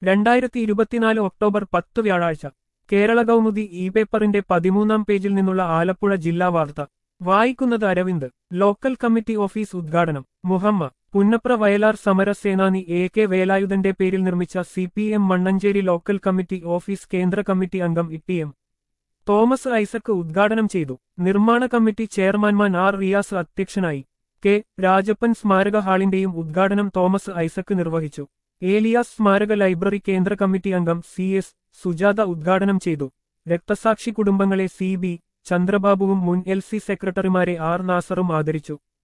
രണ്ടായിരത്തി ഇരുപത്തിനാല് ഒക്ടോബർ പത്ത് വ്യാഴാഴ്ച കേരള കൗമുദി ഇ പേപ്പറിന്റെ പതിമൂന്നാം പേജിൽ നിന്നുള്ള ആലപ്പുഴ ജില്ലാ വാർത്ത വായിക്കുന്നത് അരവിന്ദ് ലോക്കൽ കമ്മിറ്റി ഓഫീസ് ഉദ്ഘാടനം മുഹമ്മ പുന്നപ്ര വയലാർ സമരസേനാനി എ കെ വേലായുധന്റെ പേരിൽ നിർമ്മിച്ച C P M Mannancherry local committee office കേന്ദ്ര കമ്മിറ്റി അംഗം ഇ എം തോമസ് ഐസക് ഉദ്ഘാടനം ചെയ്തു നിർമ്മാണ കമ്മിറ്റി ചെയർമാൻമാൻ ആർ റിയാസ് അധ്യക്ഷനായി കെ രാജപ്പൻ സ്മാരക ഹാളിന്റെയും ഉദ്ഘാടനം തോമസ് ഐസക് നിർവഹിച്ചു ഏലിയാസ് സ്മാരക ലൈബ്രറി കേന്ദ്ര കമ്മിറ്റി അംഗം സി എസ് സുജാത ഉദ്ഘാടനം ചെയ്തു രക്തസാക്ഷി കുടുംബങ്ങളെ സി ബി ചന്ദ്രബാബുവും മുൻ എൽ സി സെക്രട്ടറിമാരെ ആർ നാസറും ആദരിച്ചു